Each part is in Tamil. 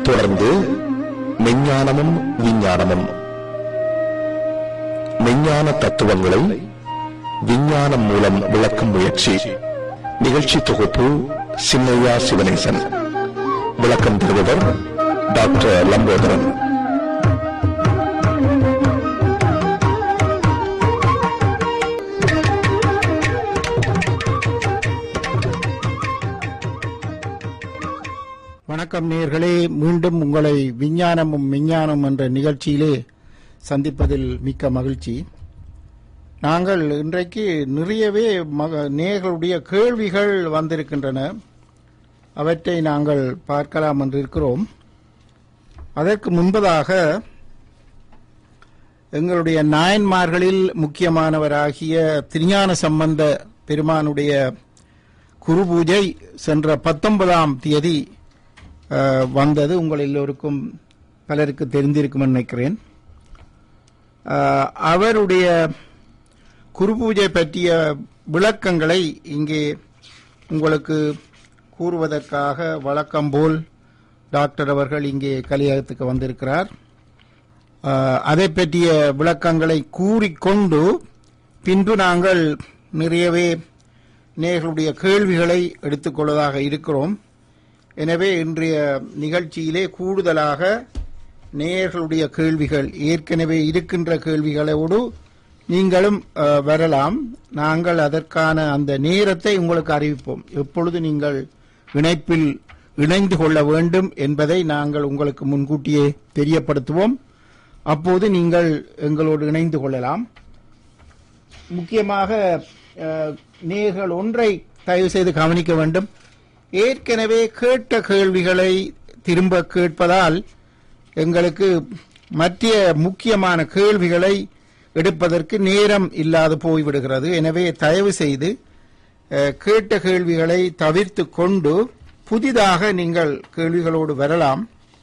தொடர்ந்து மெஞ்ஞானமும் விஞ்ஞானமும் மெஞ்ஞான தத்துவங்களை விஞ்ஞானம் மூலம் விளக்கும் முயற்சி நிகழ்ச்சி தொகுப்பு சின்னையா சிவனேசன் விளக்கம் தருபவர் டாக்டர் லம்போதரன் வணக்கம் நேயர்களே மீண்டும் உங்களை விஞ்ஞானமும் விஞ்ஞானம் என்ற நிகழ்ச்சியிலே சந்திப்பதில் மிக்க மகிழ்ச்சி நாங்கள் இன்றைக்கு நிறையவே மக நேயர்களுடைய கேள்விகள் வந்திருக்கின்றன அவற்றை நாங்கள் பார்க்கலாம் என்று இருக்கிறோம் அதற்கு முன்பதாக எங்களுடைய நாயன்மார்களில் முக்கியமானவராகிய திருஞான சம்பந்த பெருமானுடைய குரு பூஜை சென்ற பத்தொன்பதாம் தேதி அஹ், வந்தது உங்கள் எல்லோருக்கும் பலருக்கு தெரிந்திருக்கும் என்று நினைக்கிறேன் அஹ், அவருடைய குரு பூஜை பற்றிய விளக்கங்களை இங்கே உங்களுக்கு கூறுவதற்காக வழக்கம் போல் டாக்டர் அவர்கள் இங்கே கலியகத்துக்கு வந்திருக்கிறார் அஹ், அதை பற்றிய விளக்கங்களை கூறிக்கொண்டு பின்பு நாங்கள் நிறையவே நேர்களுடைய கேள்விகளை எடுத்துக்கொள்வதாக இருக்கிறோம் எனவே இன்றைய நிகழ்ச்சியிலே கூடுதலாக நேயர்களுடைய கேள்விகள் ஏற்கனவே இருக்கின்ற கேள்விகளோடு நீங்களும் அஹ், வரலாம் நாங்கள் அதற்கான அந்த நேரத்தை உங்களுக்கு அறிவிப்போம் எப்பொழுது நீங்கள் இணைப்பில் இணைந்து கொள்ள வேண்டும் என்பதை நாங்கள் உங்களுக்கு முன்கூட்டியே தெரியப்படுத்துவோம் அப்போது நீங்கள் எங்களோடு இணைந்து கொள்ளலாம் முக்கியமாக அஹ், நேர்கள் ஒன்றை தயவு செய்து கவனிக்க வேண்டும் ஏற்கனவே கேட்ட கேள்விகளை திரும்ப கேட்பதால் எங்களுக்கு மற்ற முக்கியமான கேள்விகளை எடுப்பதற்கு நேரம் இல்லாது போய்விடுகிறது எனவே தயவு செய்து அஹ், கேட்ட கேள்விகளை தவிர்த்து கொண்டு புதிதாக நீங்கள் கேள்விகளோடு வரலாம்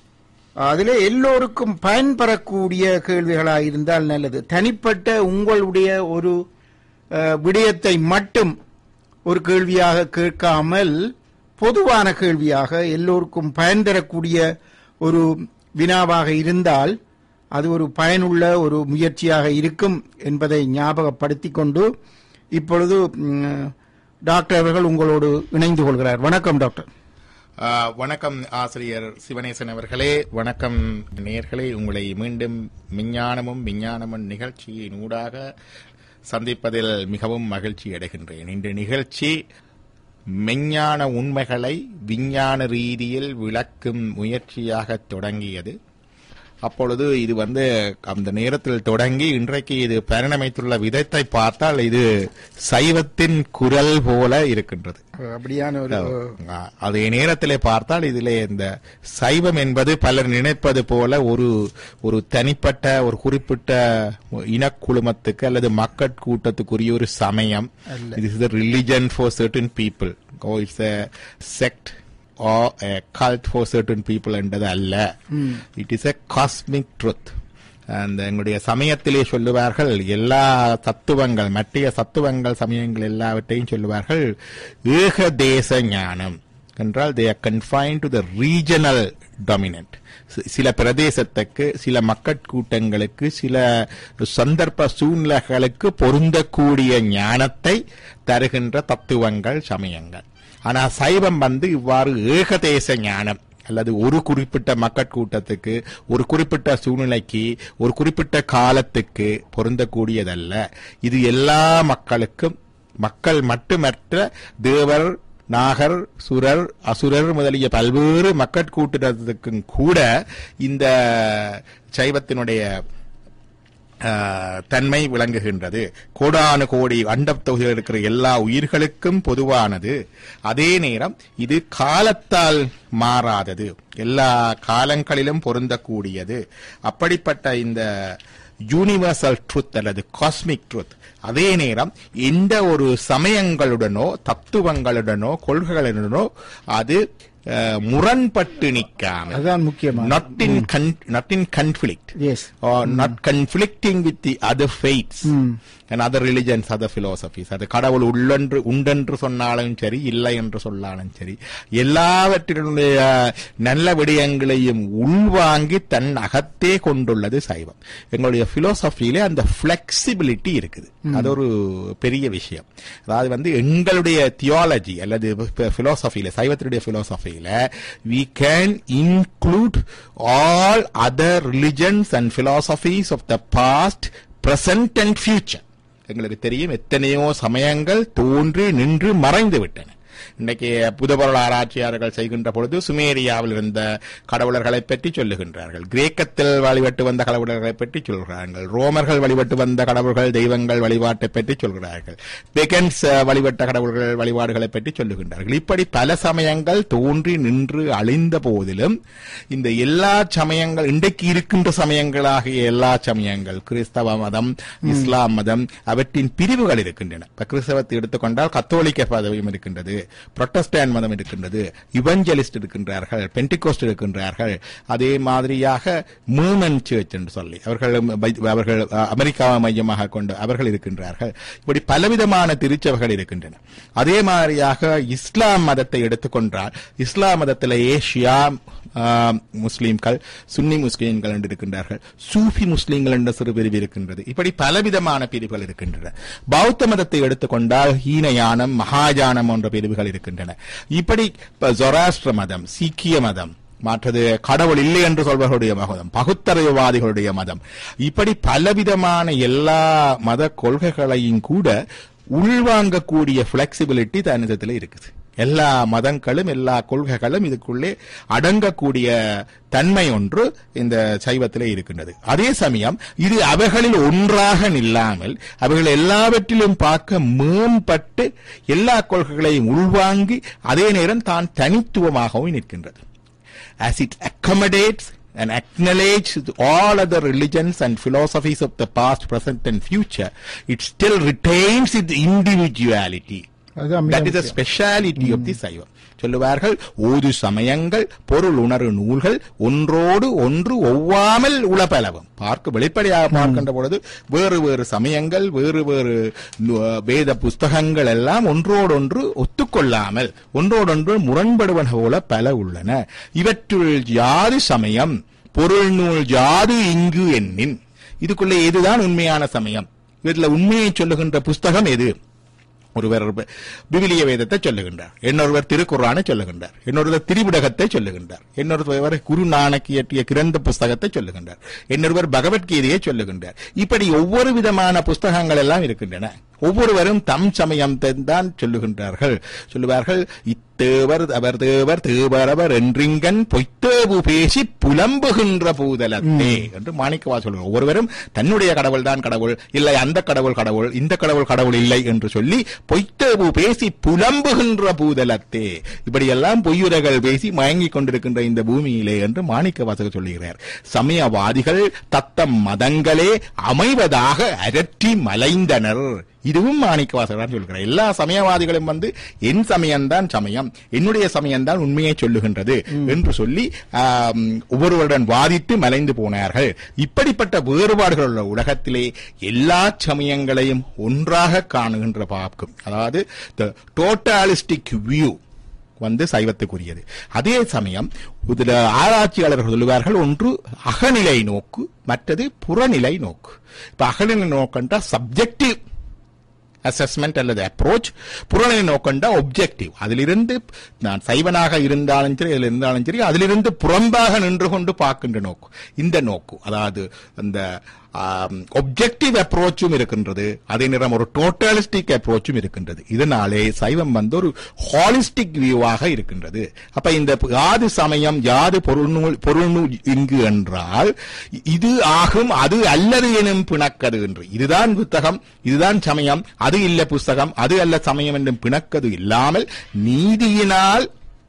அதிலே எல்லோருக்கும் பயன்பெறக்கூடிய கேள்விகளாக இருந்தால் நல்லது தனிப்பட்ட உங்களுடைய ஒரு அஹ், விடயத்தை மட்டும் ஒரு கேள்வியாக கேட்காமல் பொதுவான கேள்வியாக எல்லோருக்கும் பயன் தரக்கூடிய ஒரு வினாவாக இருந்தால் அது ஒரு பயனுள்ள ஒரு முயற்சியாக இருக்கும் என்பதை ஞாபகப்படுத்திக் கொண்டு இப்பொழுது ம், டாக்டர் அவர்கள் உங்களோடு இணைந்து கொள்கிறார் வணக்கம் டாக்டர் ஆ, வணக்கம் ஆசிரியர் சிவனேசன் அவர்களே வணக்கம் நேர்களே உங்களை மீண்டும் விஞ்ஞானமும் விஞ்ஞானமும் நிகழ்ச்சியின் ஊடாக சந்திப்பதில் மிகவும் மகிழ்ச்சி அடைகின்றேன் இந்த நிகழ்ச்சி மெஞ்ஞான உண்மைகளை விஞ்ஞான ரீதியில் விளக்கும் முயற்சியாக தொடங்கியது அப்பொழுது இது வந்து அந்த நேரத்தில் தொடங்கி இன்றைக்கு இது பரிணமித்துள்ள விதத்தை பார்த்தால் இது சைவத்தின் குரல் போல இருக்கின்றது அப்படியான ஒரு ஆ, அதே நேரத்திலே பார்த்தால் இதிலே இந்த சைவம் என்பது பலர் நினைப்பது போல ஒரு ஒரு தனிப்பட்ட ஒரு குறிப்பிட்ட இனக்குழுமத்துக்கு அல்லது மக்கட் கூட்டத்துக்குரிய ஒரு சமயம் இது is religion for certain people oh it's a sect or a cult for certain people என்றது அல்ல it is a cosmic truth அந்த எங்களுடைய சமயத்திலே சொல்லுவார்கள் எல்லா தத்துவங்கள் மற்ற தத்துவங்கள் சமயங்கள் எல்லாவற்றையும் சொல்லுவார்கள் ஏகதேச ஞானம் என்றால் they are confine to the regional dominant சில பிரதேசத்துக்கு சில மக்கட்கூட்டங்களுக்கு சில சந்தர்ப்ப சூழ்நிலைகளுக்கு பொருந்தக்கூடிய ஞானத்தை தருகின்ற தத்துவங்கள் சமயங்கள் ஆனா சைவம் வந்து இவ்வாறு ஏகதேச ஞானம் அல்லது ஒரு குறிப்பிட்ட மக்கட்கூட்டத்துக்கு ஒரு குறிப்பிட்ட சூழ்நிலைக்கு ஒரு குறிப்பிட்ட காலத்துக்கு பொருந்தக்கூடியதல்ல இது எல்லா மக்களுக்கும் மக்கள் மட்டுமற்ற தேவர் நாகர் சுரர் அசுரர் முதலிய பல்வேறு மக்கட்கூட்டத்துக்கும் கூட இந்த சைவத்தினுடைய ஆஹ், தன்மை விளங்குகின்றது கோடானு கோடி அண்டத் தொகுதியில் இருக்கிற எல்லா உயிர்களுக்கும் பொதுவானது அதே நேரம் இது காலத்தால் மாறாதது எல்லா காலங்களிலும் பொருந்தக்கூடியது அப்படிப்பட்ட இந்த யூனிவர்சல் ட்ருத் அல்லது காஸ்மிக் ட்ருத் அதே நேரம் எந்த ஒரு சமயங்களுடனோ தத்துவங்களுடனோ கொள்கைகளுடனோ அது அஹ், முரண்பட்டு நிற்காமல் அதுதான் முக்கியமா not in con- not in conflict Yes. or not conflicting with the other faiths and other religions other philosophies அது கடவுள் உள்ளென்று உண்டென்று சொன்னாலும் சரி இல்லை என்று சொன்னாலும் சரி எல்லாவற்றினுடைய நல்ல விடயங்களையும் உள்வாங்கி தன் அகத்தே கொண்டுள்ளது சைவம் எங்களுடைய பிலோசபியிலே அந்த பிளெக்சிபிலிட்டி இருக்குது அது ஒரு பெரிய விஷயம் அதாவது வந்து எங்களுடைய தியாலஜி அல்லது பிலோசபியில சைவத்தினுடைய பிலோசபியில we can include all other religions and philosophies of the past present and future எங்களுக்கு தெரியும் எத்தனையோ சமயங்கள் தோன்றி நின்று மறைந்து விட்டன இன்னைக்கு புதபொருள் ஆராய்ச்சியாளர்கள் செய்கின்ற பொழுது சுமேரியாவில் இருந்த கடவுளர்களை பற்றி சொல்லுகின்றார்கள் கிரேக்கத்தில் வழிபட்டு வந்த கடவுளர்களை பற்றி சொல்கிறார்கள் ரோமர்கள் வழிபட்டு வந்த கடவுள்கள் தெய்வங்கள் வழிபாட்டை பற்றி சொல்கிறார்கள் பெகன்ஸ் வழிபட்ட கடவுள்கள் வழிபாடுகளை பற்றி சொல்லுகின்றார்கள் இப்படி பல சமயங்கள் தோன்றி நின்று அழிந்த போதிலும் இந்த எல்லா சமயங்கள் இன்றைக்கு இருக்கின்ற சமயங்களாகிய எல்லா சமயங்கள் கிறிஸ்தவ மதம் இஸ்லாம் மதம் அவற்றின் பிரிவுகள் இருக்கின்றன இப்ப கிறிஸ்தவத்தை எடுத்துக்கொண்டால் கத்தோலிக்க பதவியும் இருக்கின்றது புரொட்டஸ்டான் மதம் இருக்கின்றது இவஞ்சலிஸ்ட் இருக்கின்றார்கள் பென்டிகோஸ்ட் இருக்கின்றார்கள் அதே மாதிரியாக மூமன் சர்ச் என்று சொல்லி அவர்கள் அவர்கள் அமெரிக்காவை மையமாக கொண்டு அவர்கள் இருக்கின்றார்கள் இப்படி பலவிதமான திருச்சபைகள் இருக்கின்றன அதே மாதிரியாக இஸ்லாம் மதத்தை எடுத்துக்கொண்டால் இஸ்லாம் மதத்தில் ஏஷியா ஆஹ், முஸ்லிம்கள் சுன்னி முஸ்லிம்கள் என்று இருக்கின்றார்கள் சூஃபி முஸ்லிம்கள் என்ற சிறு பிரிவு இருக்கின்றது இப்படி பலவிதமான பிரிவுகள் இருக்கின்றன பௌத்த மதத்தை எடுத்துக்கொண்டால் ஹீனயானம் மகாயானம் போன்ற பிரிவுகள் இருக்கின்றன இப்படி இப்ப ஜொராஸ்ட்ர மதம் சீக்கிய மதம் மற்றது கடவுள் இல்லை என்று சொல்பவர்களுடைய மதம் பகுத்தறிவுவாதிகளுடைய மதம் இப்படி பலவிதமான எல்லா மத கொள்கைகளையும் கூட உள்வாங்கக்கூடிய பிளெக்சிபிலிட்டி தனிதத்தில் இருக்குது எல்லா மதங்களும் எல்லா கொள்கைகளும் இதுக்குள்ளே அடங்கக்கூடிய தன்மை ஒன்று இந்த சைவத்திலே இருக்கின்றது அதே சமயம் இது அவைகளில் ஒன்றாக நில்லாமல் அவைகள் எல்லாவற்றிலும் பார்க்க மேம்பட்டு எல்லா கொள்கைகளையும் உள்வாங்கி அதே நேரம் தான் தனித்துவமாகவும் நிற்கின்றது as it accommodates and acknowledges all other religions and philosophies of the past, present, and future, it still retains its individuality. அதுதான் மிக That is the முக்கியம். speciality of the Saiva. சொல்லுவார்கள் ஓது சமயங்கள் பொருள் உணர்வு நூல்கள் ஒன்றோடு ஒன்று ஒவ்வாமல் உளப்பலவும் பார்க்க வெளிப்படையாக பார்க்கின்ற பொழுது வேறு வேறு சமயங்கள் வேறு வேறு நு- வேத புஸ்தகங்கள் எல்லாம் ஒன்றோடொன்று ஒத்துக்கொள்ளாமல் ஒன்றோடொன்று முரண்படுவன போல பல உள்ளன இவற்றுள் யாது சமயம் பொருள் நூல் யாது இங்கு எண்ணின் இதுக்குள்ளே எதுதான் உண்மையான சமயம் இதுல உண்மையை சொல்லுகின்ற புஸ்தகம் எது ஒருவர் விவிலிய வேதத்தை சொல்லுகின்றார் இன்னொருவர் திருக்குறானை சொல்லுகின்றார் இன்னொருவர் திரிபுடகத்தை சொல்லுகின்றார் இன்னொருவர் குரு நானக் இயற்றிய கிரந்த புஸ்தகத்தை சொல்லுகின்றார் இன்னொருவர் பகவத்கீதையை சொல்லுகின்றார் இப்படி ஒவ்வொரு விதமான புஸ்தகங்கள் எல்லாம் இருக்கின்றன ஒவ்வொருவரும் தம் சமயம் தான் சொல்லுகின்றார்கள் சொல்லுவார்கள் இத்தேவர் அவர் தேவர் தேவரவர் என்றிங்கன் பொய்த்தேவு பேசி புலம்புகின்ற பூதலத்தே என்று மாணிக்கவா சொல்கிறார் ஒவ்வொருவரும் தன்னுடைய கடவுள் தான் கடவுள் இல்லை அந்த கடவுள் கடவுள் இந்த கடவுள் கடவுள் இல்லை என்று சொல்லி பொய்த்தேவு பேசி புலம்புகின்ற பூதலத்தே இப்படியெல்லாம் பொய்யுரைகள் பேசி மயங்கிக் கொண்டிருக்கின்ற இந்த பூமியிலே என்று மாணிக்க வாசகர் சொல்லுகிறார் சமயவாதிகள் தத்தம் மதங்களே அமைவதாக அரற்றி மலைந்தனர் இதுவும் மாணிக்க வாசகர் சொல்கிறார் எல்லா சமயவாதிகளும் வந்து என் சமயம்தான் சமயம் என்னுடைய சமயம்தான் உண்மையை சொல்லுகின்றது என்று சொல்லி ஆம், ஒவ்வொருவருடன் வாதித்து மலைந்து போனார்கள் இப்படிப்பட்ட வேறுபாடுகள் உள்ள உலகத்திலே எல்லா சமயங்களையும் ஒன்றாக காணுகின்ற பார்க்கும் அதாவது டோட்டாலிஸ்டிக் வியூ வந்து சைவத்துக்குரியது அதே சமயம் இதுல ஆராய்ச்சியாளர்கள் சொல்லுவார்கள் ஒன்று அகநிலை நோக்கு மற்றது புறநிலை நோக்கு இப்ப அகநிலை நோக்கண்டா சப்ஜெக்டிவ் அசஸ்மெண்ட் அல்லது அப்ரோச் புறநிலை நோக்கண்டா ஒப்ஜெக்டிவ் அதிலிருந்து நான் சைவனாக இருந்தாலும் சரி அதில் இருந்தாலும் சரி அதிலிருந்து புறம்பாக நின்று கொண்டு பார்க்கின்ற நோக்கு இந்த நோக்கு அதாவது அந்த ஒப்ஜெக்டிவ் அப்ரோச்சும் இருக்கின்றது அதே நேரம் ஒரு டோட்டலிஸ்டிக் அப்ரோச்சும் இருக்கின்றது இதனாலே சைவம் வந்து ஒரு ஹாலிஸ்டிக் வியூவாக இருக்கின்றது அப்ப இந்த யாது சமயம் யாது பொருள்நூல் பொருள்நூல் இங்கு என்றால் இது ஆகும் அது அல்லது எனும் பிணக்கது என்று இதுதான் புத்தகம் இதுதான் சமயம் அது இல்ல புஸ்தகம் அது அல்ல சமயம் என்றும் பிணக்கது இல்லாமல் நீதியினால்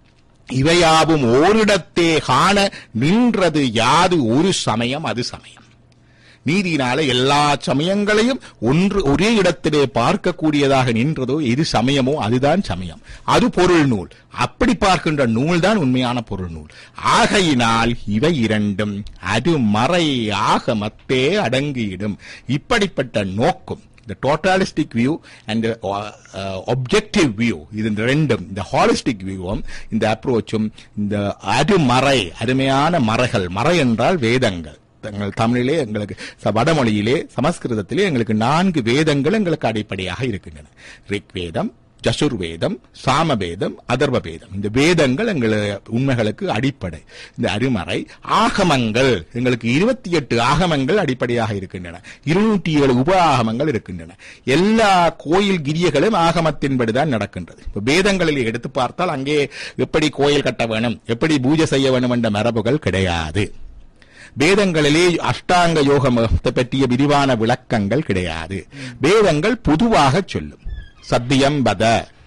இவையாவும் ஓரிடத்தே காண நின்றது யாது ஒரு சமயம் அது சமயம் நீதியினால எல்லா சமயங்களையும் ஒன்று ஒரே இடத்திலே பார்க்கக்கூடியதாக நின்றதோ எது சமயமோ அதுதான் சமயம் அது பொருள் நூல் அப்படி பார்க்கின்ற நூல் தான் உண்மையான பொருள் நூல் ஆகையினால் இவை இரண்டும் அது மறை ஆகமத்தே அடங்கியிடும் இப்படிப்பட்ட நோக்கம் the totalistic view and the uh, uh, objective view இது இந்த ரெண்டும் இந்த holistic வியூவும் இந்த அப்ரோச்சும் இந்த அருமறை அருமையான மறைகள் மறை என்றால் வேதங்கள் எங்கள் தமிழிலே எங்களுக்கு ச- வடமொழியிலே சமஸ்கிருதத்திலே எங்களுக்கு நான்கு வேதங்கள் எங்களுக்கு அடிப்படையாக இருக்கின்றன ரிக்வேதம் ஜசுர்வேதம் சாமவேதம் அதர்வ வேதம் இந்த வேதங்கள் எங்கள் உண்மைகளுக்கு அடிப்படை இந்த அருமறை ஆகமங்கள் எங்களுக்கு இருபத்தி எட்டு ஆகமங்கள் அடிப்படையாக இருக்கின்றன இருநூற்றி ஏழு உப ஆகமங்கள் இருக்கின்றன எல்லா கோயில் கிரியைகளும் ஆகமத்தின்படிதான் நடக்கின்றது இப்ப வேதங்களில் எடுத்து பார்த்தால் அங்கே எப்படி கோயில் கட்ட வேணும் எப்படி பூஜை செய்ய வேணும் என்ற மரபுகள் கிடையாது வேதங்களிலே அஷ்டாங்க யோகத்தை பற்றிய விரிவான விளக்கங்கள் கிடையாது வேதங்கள் பொதுவாக சொல்லும் சத்தியம் பத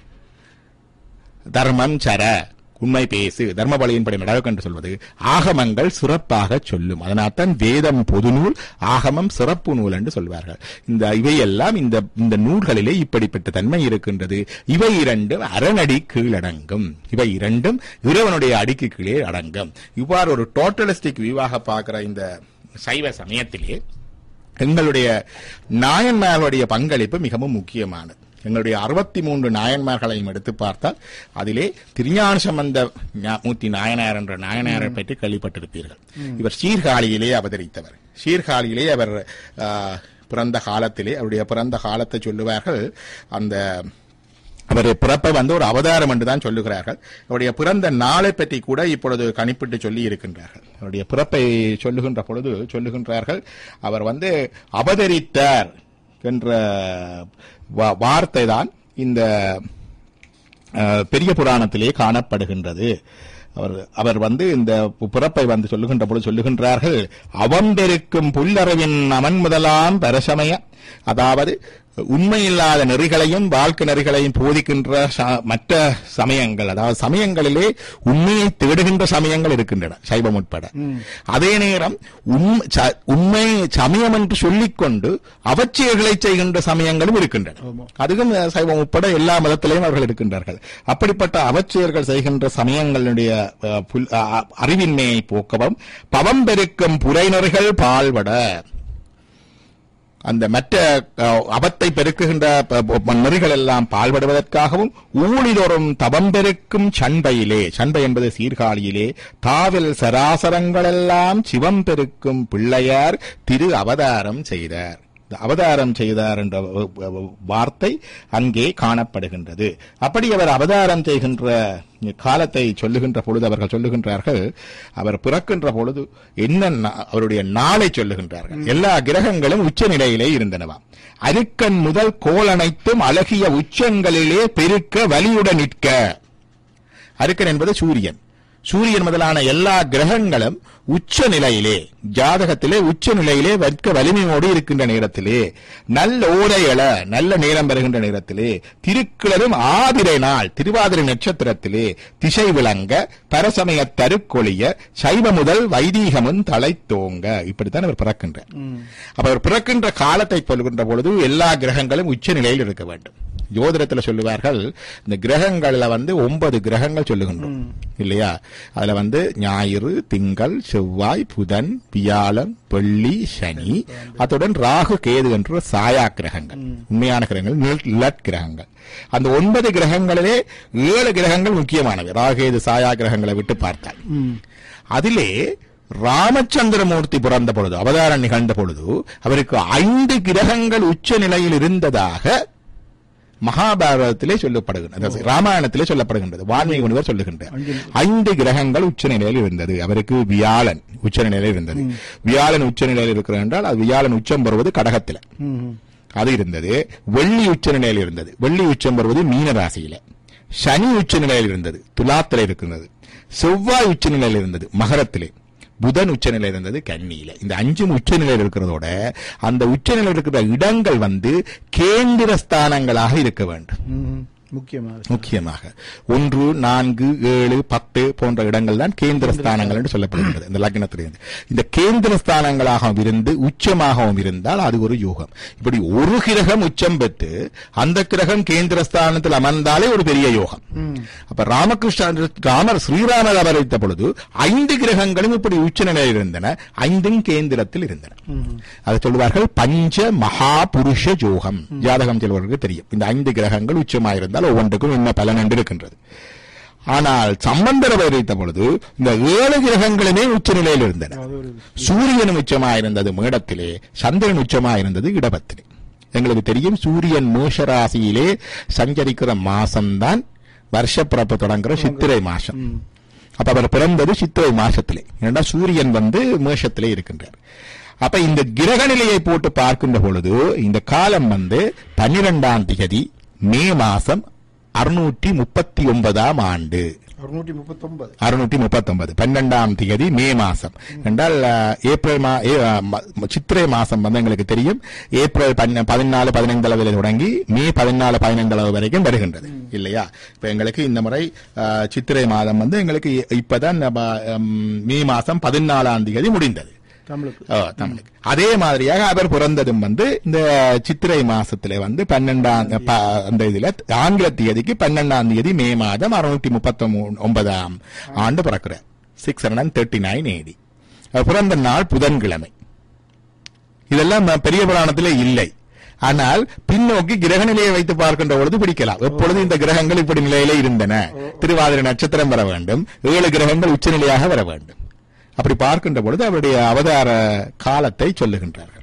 தர்மம் சர உண்மை பேசு தர்மபலியின்படி நடக்கும் என்று சொல்வது ஆகமங்கள் சிறப்பாக சொல்லும் அதனால்தான் வேதம் பொது நூல் ஆகமம் சிறப்பு நூல் என்று சொல்வார்கள் இந்த இவையெல்லாம் இந்த இந்த நூல்களிலே இப்படிப்பட்ட தன்மை இருக்கின்றது இவை இரண்டும் அரணடி கீழடங்கும் இவை இரண்டும் இறைவனுடைய அடிக்கு கீழே அடங்கும் இவ்வாறு ஒரு டோட்டலிஸ்டிக் வியூவாக பார்க்கிற இந்த சைவ சமயத்திலே எங்களுடைய நாயன்மார்களுடைய பங்களிப்பு மிகவும் முக்கியமானது எங்களுடைய அறுபத்தி மூன்று நாயன்மார்களையும் எடுத்து பார்த்தால் அதிலே திருஞான சம்பந்த ஞா- மூர்த்தி நாயனார் என்ற நாயனாரை பற்றி கேள்விப்பட்டிருப்பீர்கள் இவர் சீர்காழியிலே அவதரித்தவர் சீர்காழியிலே அவர் ஆ, பிறந்த காலத்திலே அவருடைய பிறந்த காலத்தை சொல்லுவார்கள் அந்த அவர் பிறப்பை வந்து ஒரு அவதாரம் என்று தான் சொல்லுகிறார்கள் அவருடைய பிறந்த நாளை பற்றி கூட இப்பொழுது கணிப்பிட்டு சொல்லி இருக்கின்றார்கள் அவருடைய பிறப்பை சொல்லுகின்ற பொழுது சொல்லுகின்றார்கள் அவர் வந்து அவதரித்தார் என்ற வா- வார்த்தை தான் இந்த அஹ், பெரிய புராணத்திலே காணப்படுகின்றது அவர் அவர் வந்து இந்த பிறப்பை வந்து சொல்லுகின்ற பொழுது சொல்லுகின்றார்கள் அவம்பெருக்கும் புல்லறவின் அவன் முதலாம் பரசமய அதாவது உண்மையில்லாத நெறிகளையும் வாழ்க்கை நெறிகளையும் போதிக்கின்ற ச- மற்ற சமயங்கள் அதாவது சமயங்களிலே உண்மையை தேடுகின்ற சமயங்கள் இருக்கின்றன சைவம் உட்பட அதே நேரம் உண்மை ச- உண்மை சமயம் என்று சொல்லிக்கொண்டு அவச்செயல்களை செய்கின்ற சமயங்களும் இருக்கின்றன அதுவும் அஹ், சைவம் உட்பட எல்லா மதத்திலையும் அவர்கள் இருக்கின்றார்கள் அப்படிப்பட்ட அவச்செயல்கள் செய்கின்ற சமயங்களுடைய அஹ், புல்- அ- அ- அறிவின்மையை போக்கவும் பவம் பெருக்கும் புரைநெறிகள் பால்பட அந்த மற்ற அஹ், அவத்தை பெருக்குகின்ற ப- ப- நெறிகள் எல்லாம் பால்படுவதற்காகவும் ஊழிதொறும் தவம் பெருக்கும் சண்பையிலே சண்பை என்பது சீர்காழியிலே தாவில் சராசரங்களெல்லாம் சிவம் பெருக்கும் பிள்ளையார் திரு அவதாரம் செய்தார் இந்த அவதாரம் செய்தார் என்ற வ- வ- வார்த்தை அங்கே காணப்படுகின்றது அப்படி அவர் அவதாரம் செய்கின்ற காலத்தை சொல்லுகின்ற பொழுது அவர்கள் சொல்லுகின்றார்கள் அவர் பிறக்கின்ற பொழுது என்ன நா- அவருடைய நாளை சொல்லுகின்றார்கள் எல்லா கிரகங்களும் உச்ச நிலையிலே இருந்தனவாம் அருக்கன் முதல் கோல் அனைத்தும் அழகிய உச்சங்களிலே பெருக்க வலியுடன் நிற்க அருக்கன் என்பது சூரியன் சூரியன் முதலான எல்லா கிரகங்களும் உச்ச நிலையிலே ஜாதகத்திலே உச்ச நிலையிலே வர்க்க வலிமையோடு இருக்கின்ற நேரத்திலே நல்ல ஓரையள நல்ல நேரம் வருகின்ற நேரத்திலே திருக்கிழரும் ஆதிரை நாள் திருவாதிரை நட்சத்திரத்திலே திசை விளங்க பரசமய தருக்கொழிய சைவ முதல் வைதீகமும் தலைத்தோங்க இப்படித்தான் அவர் பிறக்கின்றார் அப்ப அவர் பிறக்கின்ற காலத்தை சொல்கின்ற பொழுது எல்லா கிரகங்களும் உச்ச நிலையில் இருக்க வேண்டும் ஜோதிடத்துல சொல்லுவார்கள் இந்த கிரகங்கள்ல வந்து ஒன்பது கிரகங்கள் சொல்லுகின்றோம் இல்லையா அதுல வந்து ஞாயிறு திங்கள் செவ்வாய் புதன் வியாழன் வெள்ளி சனி அத்துடன் ராகு கேது என்ற சாயா கிரகங்கள் உண்மையான கிரகங்கள் நிழற்- நிழற் கிரகங்கள் அந்த ஒன்பது கிரகங்களிலே ஏழு கிரகங்கள் முக்கியமானவை ராகு கேது சாயா கிரகங்களை விட்டு பார்த்தால் அதிலே ராமச்சந்திரமூர்த்தி பிறந்த பொழுது அவதாரம் நிகழ்ந்த பொழுது அவருக்கு ஐந்து கிரகங்கள் உச்ச நிலையில் இருந்ததாக மகாபாரதத்திலே சொல்லப்படுகின்றது அதாவது ராமாயணத்திலே சொல்லப்படுகின்றது வால்மீகி முனிவர் சொல்லுகின்றார் ஐந்து கிரகங்கள் உச்ச நிலையில் இருந்தது அவருக்கு வியாழன் உச்ச நிலையில் இருந்தது வியாழன் உச்ச நிலையில் இருக்கிறார் என்றால் அது வியாழன் உச்சம் வருவது கடகத்தில அது இருந்தது வெள்ளி உச்ச நிலையில் இருந்தது வெள்ளி உச்சம் வருவது மீன ராசியில சனி உச்ச நிலையில் இருந்தது துலாத்தில இருக்கின்றது செவ்வாய் உச்ச நிலையில் இருந்தது மகரத்திலே புதன் உச்சநிலையில் இருந்தது கன்னியில இந்த அஞ்சும் உச்சநிலையில் இருக்கிறதோட அந்த உச்சநிலையில் இருக்கிற இடங்கள் வந்து கேந்திர ஸ்தானங்களாக இருக்க வேண்டும் முக்கியமாக முக்கியமாக ஒன்று நான்கு ஏழு பத்து போன்ற இடங்கள் தான் கேந்திர ஸ்தானங்கள் என்று சொல்லப்படுகிறது இந்த லக்னத்திலிருந்து இந்த கேந்திர ஸ்தானங்களாகவும் இருந்து உச்சமாகவும் இருந்தால் அது ஒரு யோகம் இப்படி ஒரு கிரகம் உச்சம் பெற்று அந்த கிரகம் கேந்திர ஸ்தானத்தில் அமர்ந்தாலே ஒரு பெரிய யோகம் அப்ப ராமகிருஷ்ண ராமர் ஸ்ரீராமர் அவதரித்த பொழுது ஐந்து கிரகங்களும் இப்படி உச்ச நிலையில் இருந்தன ஐந்தும் கேந்திரத்தில் இருந்தன அதை சொல்லுவார்கள் பஞ்ச மகா புருஷ யோகம் ஜாதகம் செல்வர்களுக்கு தெரியும் இந்த ஐந்து கிரகங்கள் உச்சமாயிருந்தால் ஒவ்வொன்றுக்கும் என்ன பலன் என்று இருக்கின்றது ஆனால் சம்பந்தர் அவதரித்த பொழுது இந்த ஏழு கிரகங்களுமே உச்ச நிலையில் இருந்தன அது ஒரு சூரியன் உச்சமாயிருந்தது மேடத்திலே சந்திரன் உச்சமாயிருந்தது இடபத்திலே எங்களுக்கு தெரியும் சூரியன் மேஷராசியிலே சஞ்சரிக்கிற மாசம்தான் வருஷப்பிறப்பு தொடங்குற சித்திரை மாசம் அப்ப அவர் பிறந்தது சித்திரை மாசத்திலே ஏன்னா சூரியன் வந்து மேஷத்திலே இருக்கின்றார் அப்ப இந்த கிரக நிலையை போட்டு பார்க்கின்ற பொழுது இந்த காலம் வந்து பன்னிரெண்டாம் திகதி மே மாசம் அறுநூற்றி முப்பத்தி ஒன்பதாம் ஆண்டு அறுநூற்றி முப்பத்தொன்பது அறுநூற்றி முப்பத்தொன்பது பன்னெண்டாம் தேதி மே மாசம் என்றால் அஹ், ஏப்ரல் மா ஏ- அஹ், ம- சித்திரை மாசம் வந்து எங்களுக்கு தெரியும் ஏப்ரல் பன்ன- பதினாலு பதினைந்து அளவில் தொடங்கி மே பதினாலு பதினைந்து அளவு வரைக்கும் வருகின்றது இல்லையா இப்ப எங்களுக்கு இந்த முறை அஹ், சித்திரை மாதம் வந்து எங்களுக்கு இ- இப்பதான் நம்ம, ஹம், மே மாசம் பதினாலாம் தேதி முடிந்தது தமிழுக்கு ஓ, தமிழுக்கு அதே மாதிரியாக அவர் பிறந்ததும் வந்து இந்த சித்திரை மாசத்துல வந்து பன்னெண்டாம் ப- அந்த இதுல ஆங்கில தேதிக்கு பன்னெண்டாம் தேதி மே மாதம் அறுநூத்தி முப்பத்தி ஒன்பதாம் ஆண்டு பிறக்கிறார் six hundred thirty nine A D பிறந்த நாள் புதன்கிழமை இதெல்லாம் ம- பெரிய புராணத்திலே இல்லை ஆனால் பின்னோக்கி கிரக நிலையை வைத்து பார்க்கின்ற பொழுது பிடிக்கலாம் எப்பொழுது இந்த கிரகங்கள் இப்படி நிலையிலே இருந்தன திருவாதிரை நட்சத்திரம் வர வேண்டும் ஏழு கிரகங்கள் உச்சநிலையாக வர வேண்டும் அப்படி பார்க்கின்ற பொழுது அவருடைய அவதார காலத்தை சொல்லுகின்றார்கள்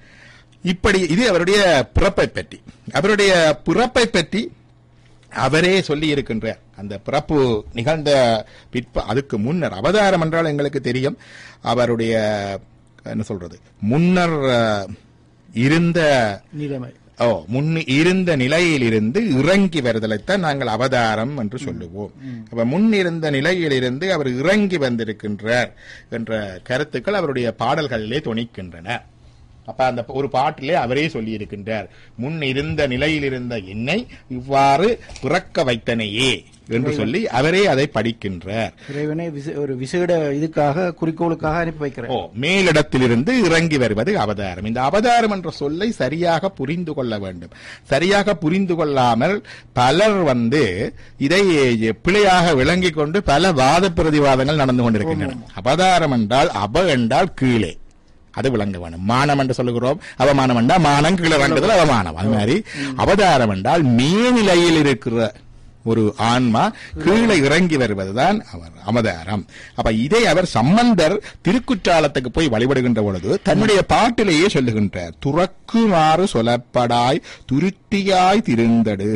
இப்படி இது அவருடைய பிறப்பை பற்றி அவருடைய பிறப்பை பற்றி அவரே சொல்லி இருக்கின்றார் அந்த பிறப்பு நிகழ்ந்த பிற்ப அதுக்கு முன்னர் அவதாரம் என்றால் எங்களுக்கு தெரியும் அவருடைய என்ன சொல்றது முன்னர் அஹ், இருந்த நிலைமை ஓ முன் இருந்த நிலையிலிருந்து இறங்கி வருதலைத்தான் நாங்கள் அவதாரம் என்று சொல்லுவோம் அப்ப முன் இருந்த நிலையிலிருந்து அவர் இறங்கி வந்திருக்கின்றார் என்ற கருத்துக்கள் அவருடைய பாடல்களிலே துணிக்கின்றன அப்ப அந்த ஒரு பாட்டிலே அவரே சொல்லி இருக்கின்றார் முன் இருந்த நிலையில் இருந்த என்னை இவ்வாறு பிறக்க வைத்தனையே என்று சொல்லி அவரே அதை படிக்கின்றார் இறைவனை விசே- ஒரு விசேட இதுக்காக குறிக்கோளுக்காக அனுப்பி வைக்கிறேன் ஓ மேலிடத்திலிருந்து இறங்கி வருவது அவதாரம் இந்த அவதாரம் என்ற சொல்லை சரியாக புரிந்து கொள்ள வேண்டும் சரியாக புரிந்து கொள்ளாமல் பலர் வந்து இதை பிழையாக விளங்கிக் கொண்டு பல வாத பிரதிவாதங்கள் நடந்து கொண்டிருக்கின்றன அவதாரம் என்றால் அப என்றால் கீழே அது விளங்க வேணும் மானம் என்று சொல்லுகிறோம் அவமானம் என்றால் மானம் கீழே இறங்குதல் அவமானம் அது மாதிரி அவதாரம் என்றால் மேநிலையில் இருக்கிற ஒரு ஆன்மா கீழே இறங்கி வருவதுதான் அவர் அவதாரம் அப்ப இதை அவர் சம்பந்தர் திருக்குற்றாலத்துக்கு போய் வழிபடுகின்ற பொழுது தன்னுடைய பாட்டிலேயே சொல்லுகின்றார் துறக்குமாறு சொல்லப்படாய் துருத்தியாய் திருந்தடு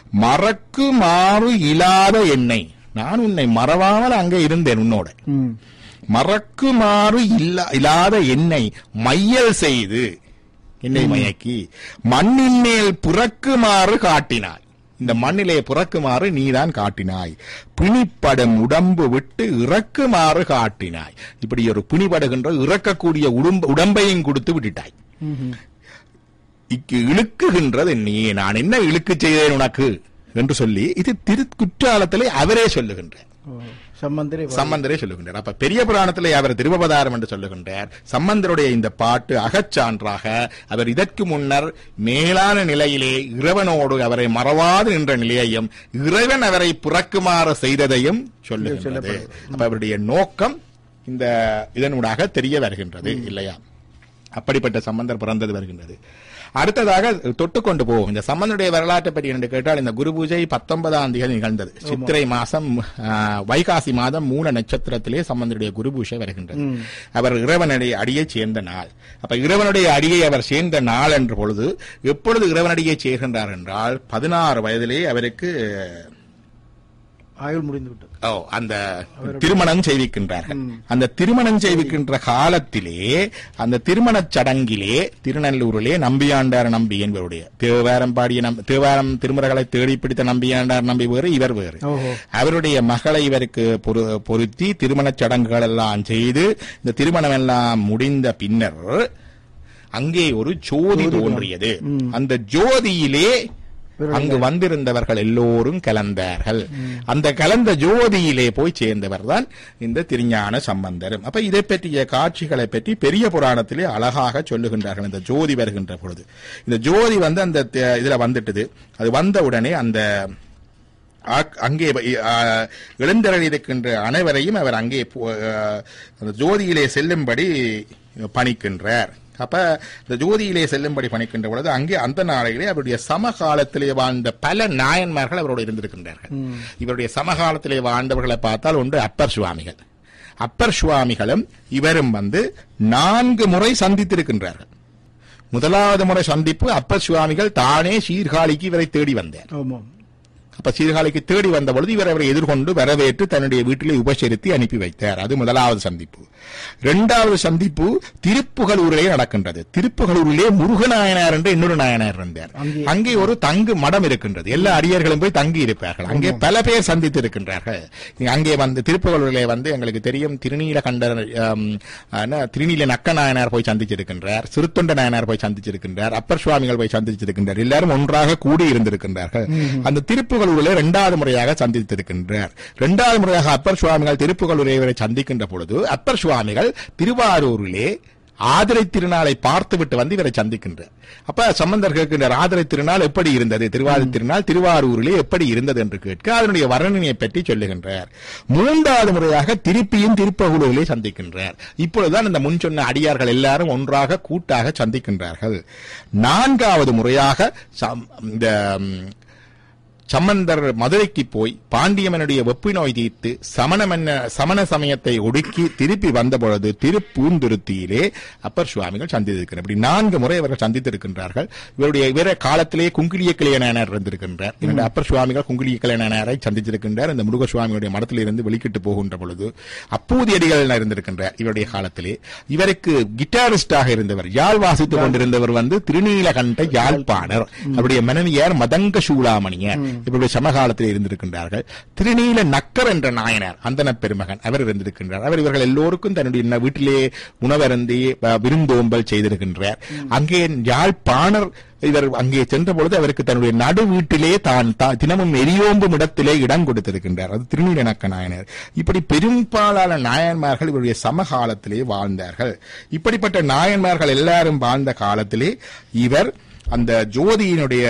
மறக்குமாறு இல்லாத என்னை நான் உன்னை மறவாமல் அங்கே இருந்தேன் உன்னோட ம். மறக்குமாறு இல்லா இல்லாத என்னை மையல் செய்து என்னை மயக்கி மண்ணின் மேல் புறக்குமாறு காட்டினாய் இந்த மண்ணிலே புறக்குமாறு நீதான் காட்டினாய் பிணிப்படும் உடம்பு விட்டு இறக்குமாறு காட்டினாய் இப்படி ஒரு பிணிபடுகின்ற இறக்கக்கூடிய உடம்பு உடம்பையும் கொடுத்து விட்டுட்டாய் ம்ஹும். இக்கு இழுக்குகின்றது நீ நான் என்ன இழுக்கு செய்தேன் உனக்கு என்று சொல்லி இது திருக்குற்றாலத்திலே அவரே சொல்லுகின்றார் ஓ, சம்பந்தரே வா- சம்பந்தரே சொல்லுகின்றார் அப்ப பெரிய புராணத்திலே அவர் திருவபதாரம் என்று சொல்லுகின்றார் சம்பந்தருடைய இந்த பாட்டு அகச்சான்றாக அவர் இதற்கு முன்னர் மேலான நிலையிலே இறைவனோடு அவரை மறவாது நின்ற நிலையையும் இறைவன் அவரை புறக்குமாறு செய்ததையும் சொல்லுகின்றது அப்ப அவருடைய நோக்கம் இந்த இதனூடாக தெரிய வருகின்றது இல்லையா அப்படிப்பட்ட சம்பந்தர் பிறந்தது வருகின்றது அடுத்ததாக தொட்டுக்கொண்டு போவோம் இந்த சம்பந்தனுடைய வரலாற்றை பற்றி என்று கேட்டால் இந்த குரு பூஜை பத்தொன்பதாம் தேதி நிகழ்ந்தது சித்திரை மாசம் ஆ, வைகாசி மாதம் மூல நட்சத்திரத்திலே சம்பந்தனுடைய குரு பூஜை வருகின்றது அவர் இறைவனுடைய அடியை சேர்ந்த நாள் அப்ப இறைவனுடைய அடியை அவர் சேர்ந்த நாள் என்ற பொழுது எப்பொழுது இறைவனடியை சேர்கின்றார் என்றால் பதினாறு வயதிலே அவருக்கு ஆயுள் முடிந்து விட்டது ஓ அந்த திருமணம் செய்விக்கின்றார்கள் அந்த திருமணம் செய்விக்கின்ற காலத்திலே அந்த திருமணச் சடங்கிலே திருநல்லூரிலே நம்பியாண்டார் நம்பி என்பவருடைய தேவாரம் பாடிய நம் தேவாரம் திருமுறைகளை தேடி பிடித்த நம்பியாண்டார் நம்பி வேறு இவர் வேறு ஓஹோ அவருடைய மகளை இவருக்கு பொரு- பொருத்தி திருமணச் சடங்குகள் எல்லாம் செய்து இந்த திருமணம் எல்லாம் முடிந்த பின்னர் அங்கே ஒரு ஜோதி தோன்றியது அந்த ஜோதியிலே அங்கு வந்திருந்தவர்கள் எல்லோரும் கலந்தார்கள் அந்த கலந்த ஜோதியிலே போய் சேர்ந்தவர் தான் இந்த திருஞான சம்பந்தரும் அப்ப இதை பற்றிய காட்சிகளை பற்றி பெரிய புராணத்திலே அழகாக சொல்லுகின்றார்கள் இந்த ஜோதி வருகின்ற பொழுது இந்த ஜோதி வந்து அந்த த- இதுல வந்துட்டது அது வந்த உடனே அந்த ஆக்- அங்கே வ- இ- ஆ, எழுந்தருளி இருக்கின்ற அனைவரையும் அவர் அங்கே போ- ஆ, அந்த ஜோதியிலே செல்லும்படி பணிக்கின்றார் அப்ப இந்த ஜோதியிலே செல்லும்படி பணிக்கின்ற பொழுது அங்கே அந்த நாளையிலே அவருடைய சமகாலத்திலே வாழ்ந்த பல நாயன்மார்கள் அவரோடு இருந்திருக்கின்றார்கள் இவருடைய சமகாலத்திலே வாழ்ந்தவர்களை பார்த்தால் ஒன்று அப்பர் சுவாமிகள் அப்பர் சுவாமிகளும் இவரும் வந்து நான்கு முறை சந்தித்திருக்கின்றார்கள் முதலாவது முறை சந்திப்பு அப்பர் சுவாமிகள் தானே சீர்காழிக்கு இவரை தேடி வந்தார் ஆமாம் அப்ப சீர்காழிக்கு தேடி வந்த பொழுது இவர் அவரை எதிர்கொண்டு வரவேற்று தன்னுடைய வீட்டிலே உபசரித்து அனுப்பி வைத்தார் அது முதலாவது சந்திப்பு இரண்டாவது சந்திப்பு திருப்புகலூரிலே நடக்கின்றது திருப்புகலூரிலே முருகநாயனார் என்ற இன்னொரு நாயனார் இருந்தார் அங்கே- அங்கே ஒரு தங்கு மடம் இருக்கின்றது எல்லா அடியர்களும் போய் தங்கி இருப்பார்கள் அங்கே பல பேர் சந்தித்து இருக்கின்றார்கள் அங்கே வந்து திருப்புகலூரிலே வந்து எங்களுக்கு தெரியும் திருநீலகண்டர் ஆம், என்ன, திருநீல நக்க நாயனார் போய் சந்திச்சிருக்கின்றார் சிறுத்தொண்ட நாயனார் போய் சந்திச்சிருக்கின்றார் அப்பர் சுவாமிகள் போய் சந்திச்சிருக்கின்றார் எல்லாரும் ஒன்றாக கூடி இருந்திருக்கின்றார்கள் அந்த திருப்புகலூரிலே இரண்டாவது முறையாக சந்தித்திருக்கின்றார் இரண்டாவது முறையாக அப்பர் சுவாமிகள் திருப்புகலூரை இவரை சந்திக்கின்ற பொழுது அப்பர் சுவாமிகள் திருவாரூரிலே ஆதிரை திருநாளை பார்த்துவிட்டு வந்து இவரை சந்திக்கின்றார் அப்ப சம்பந்தர் கேட்கின்றார் ஆதிரை திருநாள் எப்படி இருந்தது திருவாதிரை திருநாள் திருவாரூரிலே எப்படி இருந்தது என்று கேட்க அதனுடைய வர்ணனையை பற்றி சொல்லுகின்றார் மூன்றாவது முறையாக திருப்பியும் திருப்பகூரிலே சந்திக்கின்றார் இப்பொழுதுதான் இந்த முன் சொன்ன அடியார்கள் எல்லாரும் ஒன்றாக கூட்டாக சந்திக்கின்றார்கள் நான்காவது முறையாக சம்- இந்த ம், சம்பந்தர் மதுரைக்கு போய் பாண்டியமனுடைய வெப்பி நோய் தீர்த்து சமணமன்ன சமண சமயத்தை ஒடுக்கி திருப்பி வந்த பொழுது திருப்பூந்துருத்தியிலே அப்பர் சுவாமிகள் சந்தித்திருக்கிறார் இப்படி நான்கு முறை அவர்கள் சந்தித்திருக்கின்றார்கள் இவருடைய இவர காலத்திலே குங்கிலிய கிளையனார் இருந்திருக்கின்றார் இரண்டு அப்பர் சுவாமிகள் குங்கிலிய கிளையனாரை சந்தித்திருக்கின்றார் இந்த முருக சுவாமியுடைய மடத்திலிருந்து வெளிக்கிட்டு போகின்ற பொழுது அப்பூதியடிகள் இருந்திருக்கின்றார் இவருடைய காலத்திலே இவருக்கு கிட்டாரிஸ்டாக இருந்தவர் யாழ் வாசித்துக் கொண்டிருந்தவர் வந்து திருநீலகண்ட யாழ்ப்பாணர் அவருடைய மனைவியார் மதங்க சூளாமணியர் இவருடைய சமகாலத்தில் இருந்திருக்கின்றார்கள் திருநீல நக்கர் என்ற நாயனார் அந்தன பெருமகன் அவர் இருந்திருக்கின்றார் அவர் இவர்கள் எல்லோருக்கும் தன்னுடைய ந- வீட்டிலே உணவருந்தி அஹ், விருந்தோம்பல் செய்திருக்கின்றார் அங்கே யாழ்ப்பாணர் இவர் அங்கே சென்ற பொழுது அவருக்கு தன்னுடைய நடு வீட்டிலே தான் தா- தினமும் எரியோம்பும் இடத்திலே இடம் கொடுத்திருக்கின்றார் அது திருநீலநக்க நாயனர் இப்படி பெரும்பாலான நாயன்மார்கள் இவருடைய சமகாலத்திலே வாழ்ந்தார்கள் இப்படிப்பட்ட நாயன்மார்கள் எல்லாரும் வாழ்ந்த காலத்திலே இவர் அந்த ஜோதியினுடைய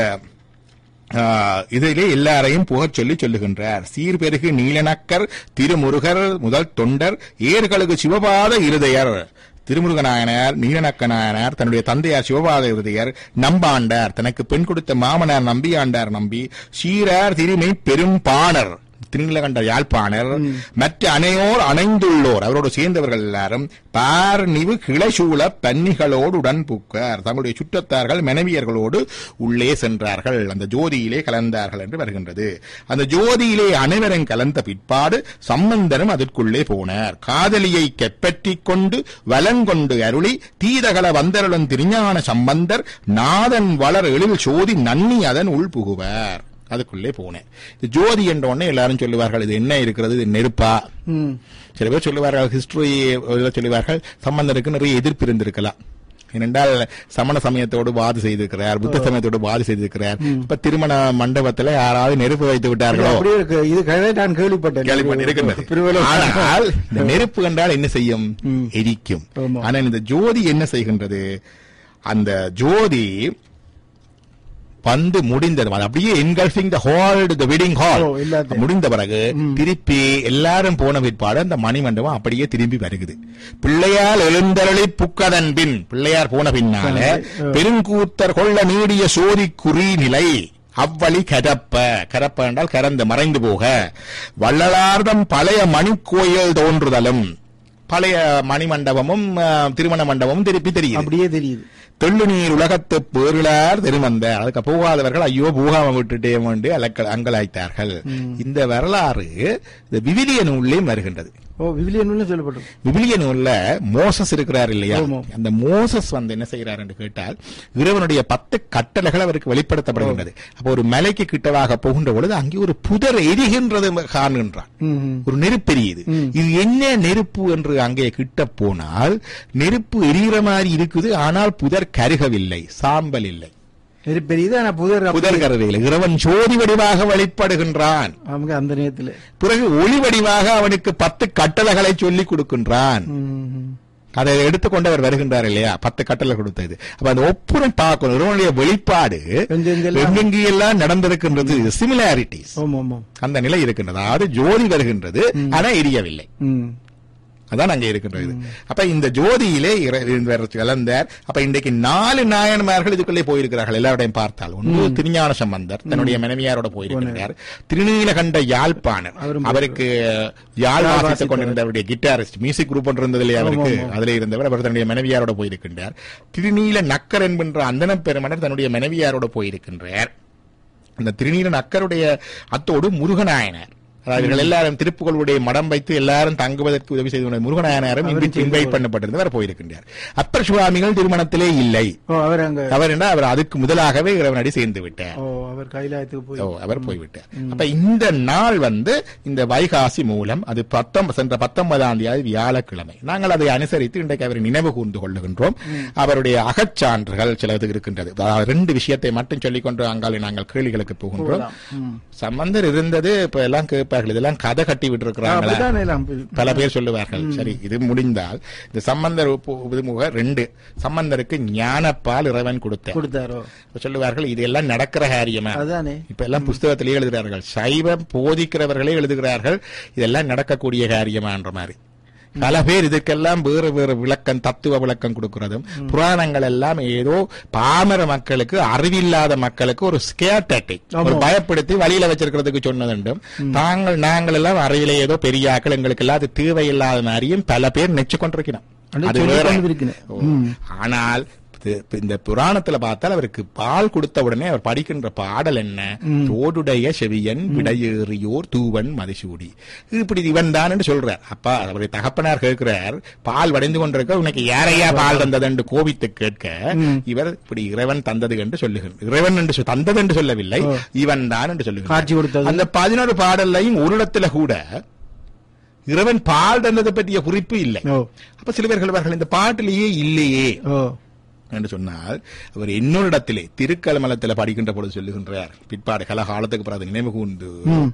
ஆஹ், இதிலே எல்லாரையும் புகச் சொல்லி சொல்லுகின்றார் சீர்பெருகு நீலநக்கர் திருமுருகர் முதல் தொண்டர் ஏர்களுக்கு சிவபாத இருதயர் திருமுருகநாயனார் நீலநக்க நாயனார் தன்னுடைய தந்தையார் சிவபாத இருதயர் நம்பாண்டார் தனக்கு பெண் கொடுத்த மாமனார் நம்பியாண்டார் நம்பி சீரார் திருமை பெரும்பாணர் திருநீலகண்ட யாழ்ப்பாணர் மற்ற அனையோர் அணைந்துள்ளோர் அவரோடு சேர்ந்தவர்கள் எல்லாரும் பார் நிவு கிளைசூழ பன்னிகளோடு உடன் புக்கார் தங்களுடைய சுற்றத்தார்கள் மனைவியர்களோடு உள்ளே சென்றார்கள் அந்த ஜோதியிலே கலந்தார்கள் என்று வருகின்றது அந்த ஜோதியிலே அனைவரும் கலந்த பிற்பாடு சம்பந்தரும் அதற்குள்ளே போனார் காதலியை கெப்பற்றிக் கொண்டு வலங்கொண்டு அருளி தீதகல வந்தருளன் திருஞான சம்பந்தர் நாதன் வளர் எழில் சோதி நன்னி அதன் உள் புகுவார் அதுக்குள்ளே போனேன் இது ஜோதி என்ற உடனே எல்லாரும் சொல்லுவார்கள் இது என்ன இருக்கிறது இது நெருப்பா ம் சில பேர் சொல்லுவார்கள் ஹிஸ்டரி சொல்லுவார்கள் சம்பந்தருக்கு நிறைய எதிர்ப்பு இருந்திருக்கலாம் ஏனென்றால் சமண சமயத்தோடு வாது செய்திருக்கிறார் புத்த சமயத்தோடு வாது செய்திருக்கிறார் இப்ப திருமண மண்டபத்துல யாராவது நெருப்பு வைத்து விட்டார்களோ அப்படியே இருக்கு இது கதை நான் கேள்விப்பட்டேன் கேள்விப்பட்டிருக்கின்றது. திருவள்ளுவர் ஆனால் இந்த நெருப்பு கண்டால் என்ன செய்யும் ம். எரிக்கும் ஆமா. ஆனால் இந்த ஜோதி என்ன செய்கின்றது அந்த ஜோதி வந்து முடிந்தது அது அப்படியே engulfing the hall the wedding hall oh, எல்லாத்தையும். முடிந்த பிறகு திருப்பி எல்லாரும் போன பிற்பாடு அந்த மணிமண்டபம் அப்படியே திரும்பி வருகுது பிள்ளையால் எழுந்தருளி புக்கதன் பின் பிள்ளையார் போன பின்னால ஆ. பெருங்கூத்தர் கொள்ள நீடிய சோதி குறி நிலை அவ்வழி கரப்ப கரப்ப என்றால் கரந்து மறைந்து போக வள்ளலார்தம் பழைய மணிக்கோயில் தோன்றுதலும் பழைய மணிமண்டபமும் ஆ, திருமண மண்டபமும் திருப்பி தெரியும் அப்படியே தெரியுது தெள்ளு நீர் உலகத்து பேரிலார் திருமந்த அதுக்கு போகாதவர்கள் ஐயோ போகாம விட்டுட்டே வேண்டு அலக்க அங்கலாய்த்தார்கள் இந்த வரலாறு இந்த விவிலிய நூல்லையும் வருகின்றது ஓ விவிலியன் சொல்லப்பட்டிருக்கு விவிலிய நூல்ல மோசஸ் இருக்கிறார் இல்லையா ஆமா. அந்த மோசஸ் வந்து என்ன செய்கிறார் என்று கேட்டால் இறைவனுடைய பத்து கட்டளைகள் அவருக்கு வெளிப்படுத்தப்படுகின்றது அப்ப ஒரு மலைக்கு கிட்டவாக போகின்ற பொழுது அங்கே ஒரு புதர் எரிகின்றது காண்கின்றான் ம், ம். ஒரு நெருப்பெரியுது இது என்ன நெருப்பு என்று அங்கே கிட்ட போனால் நெருப்பு எரிகிற மாதிரி இருக்குது ஆனால் புதர் கருகவில்லை சாம்பல் இல்லை நெருப்பெரியுது ஆனா புதர் அப்படி- புதர் கருவியில் இறைவன் ஜோதி வடிவாக வெளிப்படுகின்றான் அவங்க அந்த நேரத்துல பிறகு ஒளி வடிவாக அவனுக்கு பத்து கட்டளைகளை சொல்லிக் கொடுக்கின்றான் ம். அதை எடுத்துக்கொண்டு அவர் வருகின்றார் இல்லையா பத்து கட்டளை கொடுத்தது அப்ப அந்த ஒப்புரம் பார்க்கணும் இறைவனுடைய வெளிப்பாடு எங்கெங்கெல்லாம் எங்கெங்கெல்லாம் நடந்திருக்கின்றது சிமிலாரிட்டிஸ் ஆமா ஆமா அந்த நிலை இருக்கின்றது அதாவது ஜோதி வருகின்றது ஆனா எரியவில்லை ம். அதான் அங்க இருக்கின்றது அப்ப இந்த ஜோதியிலே இறை- இவர் கலந்தார் அப்ப இன்றைக்கு நாலு நாயன்மார்கள் இதுக்குள்ளே போயிருக்கிறார்கள் எல்லாருடையும் பார்த்தால் ஒன்று திருஞான சம்பந்தர் தன்னுடைய மனைவியாரோட போயிருக்கிறார் திருநீலகண்ட யாழ்ப்பாணர் அவரும் அவருக்கு யாழ் வாசித்துக் கொண்டிருந்தவருடைய கிட்டாரிஸ்ட் மியூசிக் குரூப் ஒன்று இருந்தது இல்லையா அவருக்கு அதிலே இருந்தவர் அவர் தன்னுடைய மனைவியாரோட போயிருக்கின்றார் திருநீல நக்கர் என்கின்ற அந்தன பெருமனர் தன்னுடைய மனைவியாரோட போயிருக்கின்றார் அந்த திருநீல நக்கருடைய அத்தோடு முருகநாயனார் அதாவது இவர்கள் எல்லாரும் திருப்புகளுடைய மடம் வைத்து எல்லாரும் தங்குவதற்கு உதவி செய்து கொண்ட முருகநாயனாரும் இங்கு இன்வைட் பண்ணப்பட்டிருந்தவர் போயிருக்கின்றார் அப்பர் சுவாமிகள் திருமணத்திலே இல்லை ஓ அவர் அங்க அவர் என்ன அவர் அதுக்கு முதலாகவே இறைவனடி சேர்ந்து விட்டார் ஓ அவர் கைலாயத்துக்கு போய் ஓ அவர் போய்விட்டார் அப்ப இந்த நாள் வந்து இந்த வைகாசி மூலம் அது பத்தொன்ப சென்ற பத்தொன்பதாம் தேதி வியாழக்கிழமை நாங்கள் அதை அனுசரித்து இன்றைக்கு அவரை நினைவு கூர்ந்து கொள்ளுகின்றோம் அவருடைய அகச்சான்றுகள் சிலது இருக்கின்றது அதாவது ரெண்டு விஷயத்தை மட்டும் சொல்லிக்கொண்டு அங்காலே நாங்கள் கேள்விகளுக்கு போகின்றோம் ம். சம்பந்தர் இருந்தது இப்ப எல்லாம் கேட்பார்கள் இதெல்லாம் கதை கட்டி விட்டு இருக்கிறாங்களா அப்படிதான் எல்லாம் பல பேர் சொல்லுவார்கள் சரி இது முடிந்தால் இந்த சம்பந்தர் உப்பு- இதுமுக ரெண்டு சம்பந்தருக்கு ஞானப்பால் இறைவன் கொடுத்தார் கொடுத்தாரோ இப்ப சொல்லுவார்கள் இதெல்லாம் நடக்கிற காரியமா அதானே இப்ப எல்லாம் புஸ்தகத்திலேயே எழுதுகிறார்கள் சைவம் போதிக்கிறவர்களே எழுதுகிறார்கள் இதெல்லாம் நடக்கக்கூடிய காரியமான்ற மாதிரி பல பேர் இதுக்கெல்லாம் வேறு வேறு விளக்கம் தத்துவ விளக்கம் கொடுக்கிறதும் புராணங்கள் எல்லாம் ஏதோ பாமர மக்களுக்கு அறிவில்லாத மக்களுக்கு ஒரு ஸ்கேர் டாக்டிக் ஒரு பயப்படுத்தி வழியில வச்சிருக்கிறதுக்கு சொன்னதுண்டும் தாங்கள் நாங்கள் எல்லாம் அறிவில ஏதோ பெரிய ஆக்கள் எங்களுக்கு எல்லாம் அது தேவையில்லாத மாதிரியும் பல பேர் நெச்சு கொண்டிருக்கிறோம் அது அது சொல்லிக் வேற கொண்டிருக்கிறேன். ஓ. ஆனால் இது- இந்த புராணத்துல பார்த்தால் அவருக்கு பால் கொடுத்த உடனே அவர் படிக்கின்ற பாடல் என்ன தோடுடைய செவியன் விடையேறியோர் தூவன் மதிசூடி இப்படி இவன் தான் என்று சொல்றார் அப்பா அவருடைய தகப்பனார் கேட்கிறார் பால் வடைந்து கொண்டிருக்க உனக்கு யாரையா பால் தந்தது என்று கோபித்து கேட்க இவர் இப்படி இறைவன் தந்தது என்று சொல்லுகிறார் இறைவன் என்று சொல்- தந்தது என்று சொல்லவில்லை இவன் தான் என்று சொல்லுகிறார் காட்சி கொடுத்தது அந்த பதினோரு பாடல்லையும் ஒரு இடத்துல கூட இறைவன் பால் தந்ததை பற்றிய குறிப்பு இல்லை ஓ அப்ப சில பேர் சொல்வார்கள் இந்த பாட்டிலேயே இல்லையே ஓ என்று சொன்னால் அவர் இன்னொரு இடத்திலே திருக்கலமலத்தில் படிக்கின்ற பொழுது சொல்லுகின்றார் பிற்பாடு கல காலத்துக்கு பிறகு நினைவு கூர்ந்து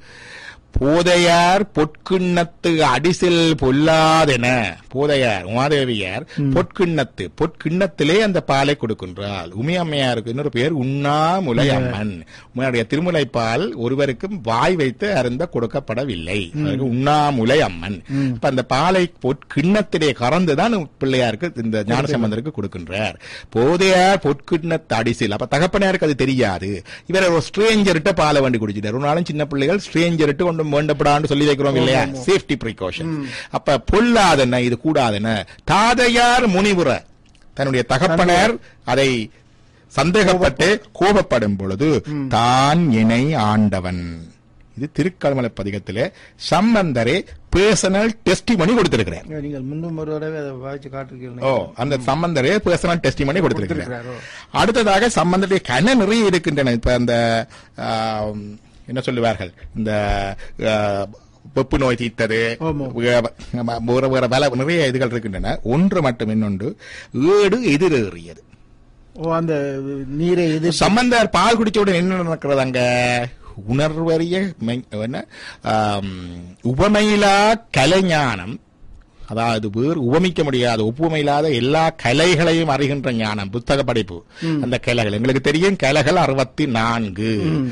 போதையார் பொற்கிண்ணத்து அடிசில் பொல்லாதென போதையார் உமாதேவியார் பொற்கிண்ணத்து பொற்கிண்ணத்திலே அந்த பாலை கொடுக்கின்றாள் உமி அம்மையாருக்கு இன்னொரு பேர் உண்ணாமுலை அம்மன் உமையுடைய திருமுலை பால் ஒருவருக்கும் வாய் வைத்து அருந்த கொடுக்கப்படவில்லை அதற்கு உண்ணாமுலை அம்மன் அப்ப அந்த பாலை பொற்கிண்ணத்திலே கறந்துதான் பிள்ளையாருக்கு இந்த ஞானசம்பந்தருக்கு கொடுக்கின்றார் போதையார் பொற்கிண்ணத்து அடிசில் அப்ப தகப்பனாருக்கு அது தெரியாது இவர் ஒரு ஸ்ட்ரேஞ்சர்கிட்ட பாலை வண்டி குடிச்சிட்டார் ஒரு நாளும் சின்ன பிள்ளைகள் ஸ்ட்ரேஞ்சர்கிட்ட ஒன்றும் வேண்டப்படான்னு சொல்லி வைக்கிறோம் இல்லையா சேஃப்டி ப்ரிகாஷன் அப்ப பொல்லாதன இது கூடாதன தாதையார் முனிவுற தன்னுடைய தகப்பனார் அதை சந்தேகப்பட்டு கோபப்படும் பொழுது தான் இணை ஆண்டவன் இது திருக்கல்மலை பதிகத்திலே சம்பந்தரே பேர்சனல் டெஸ்டிமனி கொடுத்திருக்கிறார் நீங்கள் முன்னும் ஒரு தடவை அதை வாய்ச்சி காட்டிருக்கீங்க ஓ அந்த சம்பந்தரே பேர்சனல் டெஸ்டிமனி கொடுத்திருக்கிறார் கொடுத்திருக்கிறாரோ. அடுத்ததாக சம்பந்தருடைய கன நிறைய இருக்கின்றன இப்ப அந்த ஆம், என்ன சொல்லுவார்கள் இந்த ஆ, வெப்பு நோய் தீர்த்தது ஆமா. வே- வேற வேற பல நிறைய இதுகள் இருக்கின்றன ஒன்று மட்டும் இன்னொன்று ஏடு எதிரேறியது ஓ அந்த நீரை எதிர் சம்பந்தர் பால் குடிச்ச உடனே என்ன நடக்கிறது அங்க உணர்வறிய மெய்- என்ன ஆம், உவமையிலா கலைஞானம் அதாவது வேறு உவமிக்க முடியாத ஒப்புமையில்லாத எல்லா கலைகளையும் அறிகின்ற ஞானம் புத்தக படைப்பு அந்த கலைகள் எங்களுக்கு தெரியும் கலைகள் அறுபத்தி நான்கு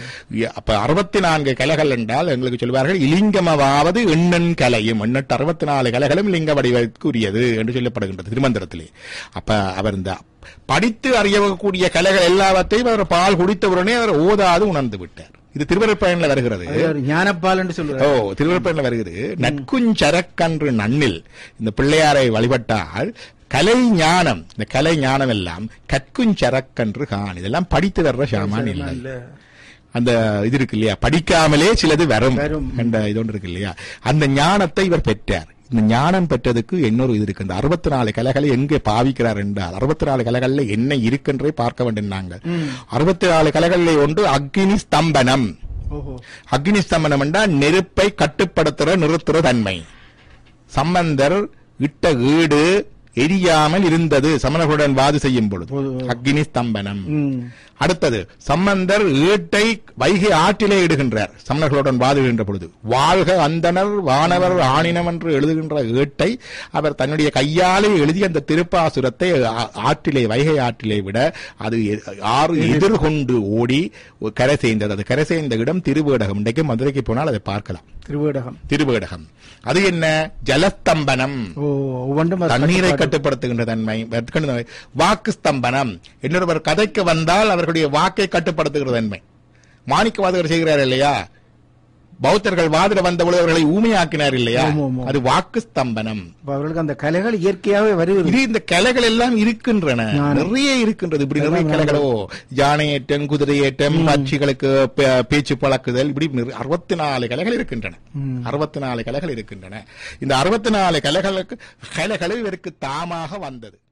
அப்ப அறுபத்தி நான்கு கலைகள் என்றால் எங்களுக்கு சொல்வார்கள் இலிங்கமவாவது எண்ணன் கலையும் எண்ணற்று அறுபத்தி நாலு கலைகளும் லிங்க வடிவத்திற்குரியது என்று சொல்லப்படுகின்றது திருமந்திரத்திலே அப்ப அவர் இந்த படித்து அறியக்கூடிய கலைகள் எல்லாவற்றையும் அவர் பால் குடித்தவுடனே அவர் ஓதாது உணர்ந்து விட்டார் இது திருவருப்பயன்ல வருகிறது அது ஒரு ஞானப்பால் என்று ஓ சொல்றாரு திருவருப்பயன்ல வருகிறது நற்குஞ்சரக்கன்று நன்னில் இந்த பிள்ளையாரை வழிபட்டால் கலை ஞானம் இந்த கலை ஞானம் எல்லாம் கற்குஞ்சரக்கன்று கான் இதெல்லாம் படித்து வர்ற சாமான் இல்லை இல்ல அந்த இது இருக்கு இல்லையா படிக்காமலே சிலது வரும் வரும். என்ற இது ஒன்று இருக்கு இல்லையா அந்த ஞானத்தை இவர் பெற்றார் இந்த ஞானம் பெற்றதுக்கு இன்னொரு இது இருக்கு இந்த அறுபத்தி நாலு கலைகளை எங்கே பாவிக்கிறார் என்றால் அறுபத்தி நாலு கலைகள்ல என்ன இருக்குன்றே பார்க்க வேண்டும் நாங்கள் அறுபத்தி நாலு கலைகள்ல ஒன்று அக்னி ஸ்தம்பனம் ஓஹோ அக்னி ஸ்தம்பனம் என்றால் நெருப்பை கட்டுப்படுத்துற நிறுத்துற தன்மை சம்பந்தர் இட்ட ஈடு எரியாமல் இருந்தது சமணர்களுடன் வாது செய்யும் பொழுது பொது- அக்னி ஸ்தம்பனம் ம். அடுத்தது சம்பந்தர் ஏட்டை வைகை ஆற்றிலே இடுகின்றார் சமணர்களுடன் வாதுகின்ற பொழுது வாழ்க அந்தனர் வானவர் ஆணினம் என்று எழுதுகின்ற ஏட்டை அவர் தன்னுடைய கையாலே எழுதி அந்த திருப்பாசுரத்தை ஆ- ஆற்றிலே வைகை ஆற்றிலே விட அது எ- ஆறு எதிர்கொண்டு ஓடி கரை சேர்ந்தது அது கரை சேர்ந்த இடம் திருவேடகம் இன்றைக்கு மதுரைக்கு போனால் அதை பார்க்கலாம் திருவேடகம் திருவேடகம் அது என்ன ஜலஸ்தம்பனம் ஓ ஒவ்வொன்றும் அது தண்ணீரை கட்டுப்பாடு. கட்டுப்படுத்துகின்ற தன்மை கட்டுகின்ற வாக்கு ஸ்தம்பனம் இன்னொருவர் கதைக்கு வந்தால் அவர்களுடைய வாக்கை கட்டுப்படுத்துகிற தன்மை மாணிக்கவாதகர் செய்கிறார் இல்லையா பௌத்தர்கள் வாதிட வந்தபொழுது அவர்களை ஊமையாக்கினார் இல்லையா ஆமா, ஆமா. அது வாக்கு ஸ்தம்பனம் அப்ப அவர்களுக்கு அந்த கலைகள் இயற்கையாவே வருகிறது இது இந்த கலைகள் எல்லாம் இருக்கின்றன ஞானம். நிறைய இருக்கின்றது இப்படி நிறைய எல்லாம் கலைகளோ யானையேற்றம் குதிரையேற்றம் பட்சிகளுக்கு பே- பேச்சு பழக்குதல் இப்படி அறுபத்தி நாலு கலைகள் இருக்கின்றன அறுபத்தி நாலு கலைகள் இருக்கின்றன இந்த அறுபத்தி நாலு கலைகளுக்கு கலைகள் இவருக்கு தாமாக வந்தது